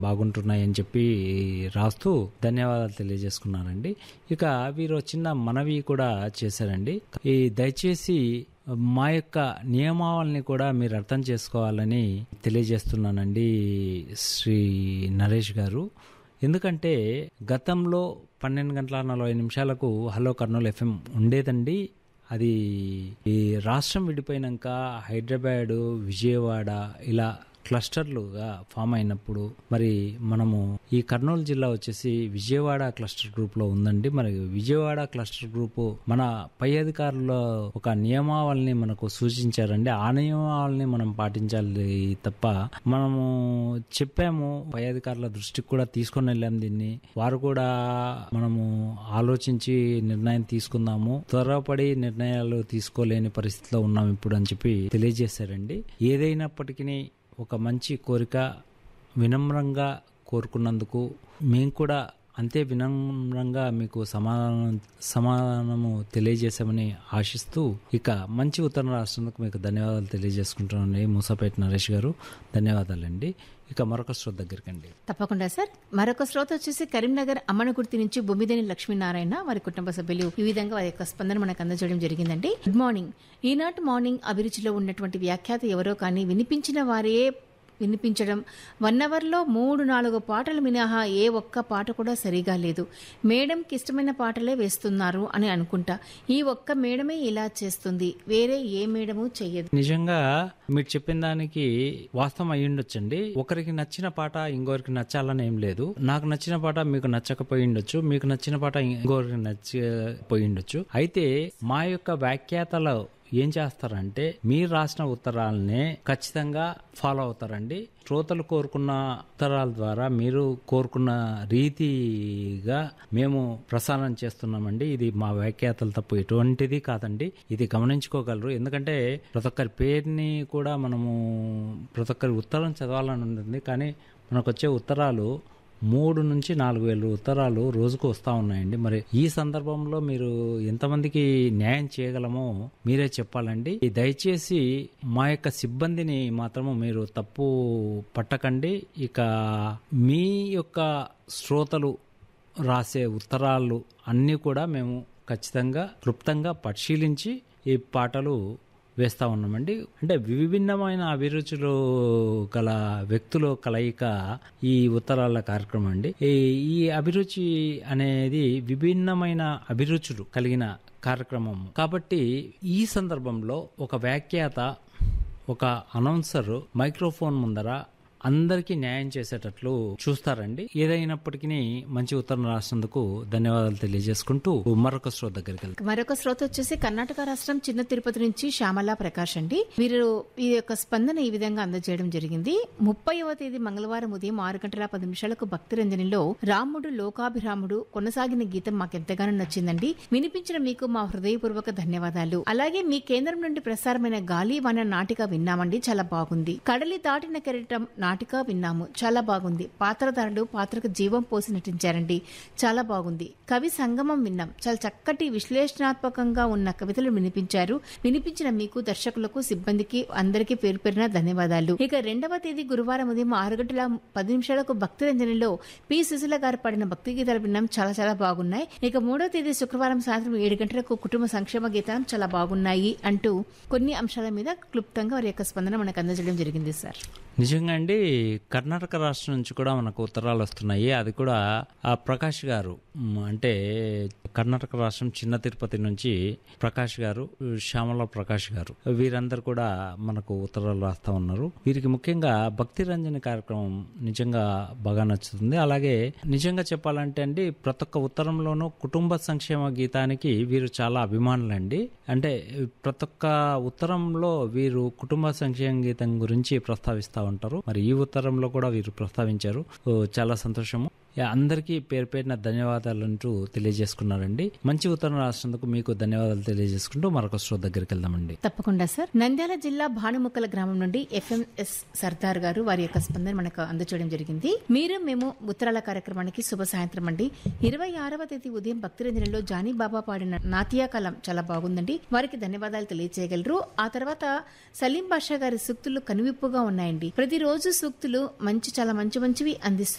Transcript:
బాగుంటున్నాయని చెప్పి రాస్తూ ధన్యవాదాలు తెలియజేసుకున్నానండి ఇక వీరు చిన్న మనవి కూడా చేశారండి ఈ దయచేసి మా యొక్క నియమావళిని కూడా మీరు అర్థం చేసుకోవాలని తెలియజేస్తున్నానండి శ్రీ నరేష్ గారు ఎందుకంటే గతంలో పన్నెండు గంటల నలభై నిమిషాలకు హలో కర్నూలు ఎఫ్ఎం ఉండేదండి అది ఈ రాష్ట్రం విడిపోయినాక హైదరాబాదు విజయవాడ ఇలా క్లస్టర్లుగా ఫామ్ అయినప్పుడు మరి మనము ఈ కర్నూలు జిల్లా వచ్చేసి విజయవాడ క్లస్టర్ గ్రూప్ లో ఉందండి మరి విజయవాడ క్లస్టర్ గ్రూప్ మన పై అధికారుల ఒక నియమావళిని మనకు సూచించారండి ఆ నియమావళిని మనం పాటించాలి తప్ప మనము చెప్పాము పై అధికారుల దృష్టికి కూడా తీసుకొని వెళ్ళాం దీన్ని వారు కూడా మనము ఆలోచించి నిర్ణయం తీసుకుందాము త్వరపడి నిర్ణయాలు తీసుకోలేని పరిస్థితిలో ఉన్నాం ఇప్పుడు అని చెప్పి తెలియజేశారండి ఏదైనప్పటికీ ఒక మంచి కోరిక వినమ్రంగా కోరుకున్నందుకు మేము కూడా అంతే వినమ్రంగా మీకు సమాధానం సమాధానము తెలియజేశామని ఆశిస్తూ ఇక మంచి ఉత్తర రాష్ట్రానికి మీకు ధన్యవాదాలు తెలియజేసుకుంటున్నాను మూసాపేట నరేష్ గారు ధన్యవాదాలండి ఇక మరొక శ్రోత దగ్గరికండి తప్పకుండా సార్ మరొక శ్రోత వచ్చేసి కరీంనగర్ అమ్మనగుర్తి నుంచి బొమ్మిదేని లక్ష్మీనారాయణ వారి కుటుంబ సభ్యులు ఈ విధంగా వారి యొక్క స్పందన మనకు అందజేయడం జరిగిందండి గుడ్ మార్నింగ్ ఈనాటి మార్నింగ్ అభిరుచిలో ఉన్నటువంటి వ్యాఖ్యాత ఎవరో కానీ వినిపించిన వారే వినిపించడం వన్ అవర్లో మూడు నాలుగు పాటలు మినహా ఏ ఒక్క పాట కూడా సరిగా లేదు మేడంకి ఇష్టమైన పాటలే వేస్తున్నారు అని అనుకుంటా ఈ ఒక్క మేడమే ఇలా చేస్తుంది వేరే ఏ మేడము చెయ్యదు నిజంగా మీరు చెప్పిన దానికి వాస్తవం అయి ఉండొచ్చండి ఒకరికి నచ్చిన పాట ఇంకొకరికి నచ్చాలని ఏం లేదు నాకు నచ్చిన పాట మీకు నచ్చకపోయి ఉండొచ్చు మీకు నచ్చిన పాట ఇంకొకరికి నచ్చపోయి ఉండొచ్చు అయితే మా యొక్క వ్యాఖ్యాతలో ఏం చేస్తారంటే మీరు రాసిన ఉత్తరాలనే ఖచ్చితంగా ఫాలో అవుతారండి శ్రోతలు కోరుకున్న ఉత్తరాల ద్వారా మీరు కోరుకున్న రీతిగా మేము ప్రసారం చేస్తున్నామండి ఇది మా వ్యాఖ్యాతలు తప్పు ఎటువంటిది కాదండి ఇది గమనించుకోగలరు ఎందుకంటే ప్రతి ఒక్కరి పేరుని కూడా మనము ప్రతి ఒక్కరి ఉత్తరం చదవాలని ఉంటుంది కానీ మనకు వచ్చే ఉత్తరాలు మూడు నుంచి నాలుగు వేల ఉత్తరాలు రోజుకు వస్తూ ఉన్నాయండి మరి ఈ సందర్భంలో మీరు ఎంతమందికి న్యాయం చేయగలమో మీరే చెప్పాలండి ఈ దయచేసి మా యొక్క సిబ్బందిని మాత్రము మీరు తప్పు పట్టకండి ఇక మీ యొక్క శ్రోతలు రాసే ఉత్తరాలు అన్నీ కూడా మేము ఖచ్చితంగా క్లుప్తంగా పరిశీలించి ఈ పాటలు వేస్తా ఉన్నామండి అంటే విభిన్నమైన అభిరుచులు గల వ్యక్తుల కలయిక ఈ ఉత్తరాల కార్యక్రమం అండి ఈ- ఈ అభిరుచి అనేది విభిన్నమైన అభిరుచులు కలిగిన కార్యక్రమం కాబట్టి ఈ సందర్భంలో ఒక వ్యాఖ్యాత ఒక అనౌన్సర్ మైక్రోఫోన్ ముందర అందరికీ న్యాయం చేసేటట్లు చూస్తారండి ఏదైనప్పటికీ మంచి ఉత్తరం రాసినందుకు ధన్యవాదాలు తెలియజేసుకుంటూ మరొక శ్రోత దగ్గరికి వెళ్తాం మరొక శ్రోత వచ్చేసి కర్ణాటక రాష్ట్రం చిన్న తిరుపతి నుంచి శ్యామలా ప్రకాష్ అండి వీరు ఈ యొక్క స్పందన ఈ విధంగా అందజేయడం జరిగింది ముప్పైవ తేదీ మంగళవారం ఉదయం ఆరు గంటల పది నిమిషాలకు భక్తి రంజనిలో రాముడు లోకాభిరాముడు కొనసాగిన గీతం మాకెంతగానో నచ్చిందండి వినిపించిన మీకు మా హృదయపూర్వక ధన్యవాదాలు అలాగే మీ కేంద్రం నుండి ప్రసారమైన గాలి వన నాటిక విన్నామండి చాలా బాగుంది కడలి దాటిన కెరటం నాటిక విన్నాము చాలా బాగుంది పాత్రధారుడు పాత్రకు జీవం పోసి నటించారండి చాలా బాగుంది కవి సంగమం విన్నాం చాలా చక్కటి విశ్లేషణాత్మకంగా ఉన్న కవితలు వినిపించారు వినిపించిన మీకు దర్శకులకు సిబ్బందికి అందరికీ పేరు పేరున ధన్యవాదాలు ఇక రెండవ తేదీ గురువారం ఉదయం ఆరు గంటల పది నిమిషాలకు భక్తి రంజనిలో పి సుశీల గారు పాడిన భక్తి గీతాలు విన్నాం చాలా చాలా బాగున్నాయి ఇక మూడో తేదీ శుక్రవారం సాయంత్రం ఏడు గంటలకు కుటుంబ సంక్షేమ గీతాలు చాలా బాగున్నాయి అంటూ కొన్ని అంశాల మీద క్లుప్తంగా వారి యొక్క స్పందన మనకు అందజేయడం జరిగింది సార్ నిజంగా అండి కర్ణాటక రాష్ట్రం నుంచి కూడా మనకు ఉత్తరాలు వస్తున్నాయి అది కూడా ఆ ప్రకాష్ గారు మ్, అంటే కర్ణాటక రాష్ట్రం చిన్న తిరుపతి నుంచి ప్రకాష్ గారు శ్యామల ప్రకాష్ గారు వీరందరూ కూడా మనకు ఉత్తరాలు రాస్తా ఉన్నారు వీరికి ముఖ్యంగా భక్తి రంజని కార్యక్రమం నిజంగా బాగా నచ్చుతుంది అలాగే నిజంగా చెప్పాలంటే అండి ప్రతి ఒక్క ఉత్తరంలోనూ కుటుంబ సంక్షేమ గీతానికి వీరు చాలా అభిమానులండి అంటే ప్రతి ఒక్క ఉత్తరంలో వీరు కుటుంబ సంక్షేమ గీతం గురించి ప్రస్తావిస్తూ ఉంటారు మరి ఈ ఉత్తరంలో కూడా వీరు ప్రస్తావించారు ఓ, చాలా సంతోషము అందరికీ పేరు పేరున ధన్యవాదాలు అంటూ తెలియజేసుకున్నారండి మంచి ఉత్తరం రాసినందుకు మీకు ధన్యవాదాలు తెలియజేసుకుంటూ మరొక శ్రో దగ్గరికి వెళ్దామండి తప్పకుండా సార్ నంద్యాల జిల్లా భానుముక్కల గ్రామం నుండి ఎఫ్ఎంఎస్ సర్దార్ గారు వారి యొక్క స్పందన మనకు అందచేయడం జరిగింది మీరు మేము ఉత్తరాల కార్యక్రమానికి శుభ సాయంత్రం అండి ఇరవై ఆరవ తేదీ ఉదయం భక్తిరంజనంలో జానీ బాబా పాడిన నాతియా కలం చాలా బాగుందండి వారికి ధన్యవాదాలు తెలియజేయగలరు ఆ తర్వాత సలీం బాషా గారి సూక్తులు కనువిప్పుగా ఉన్నాయండి ప్రతిరోజు సూక్తులు మంచి చాలా మంచి మంచివి అందిస్తున్నారు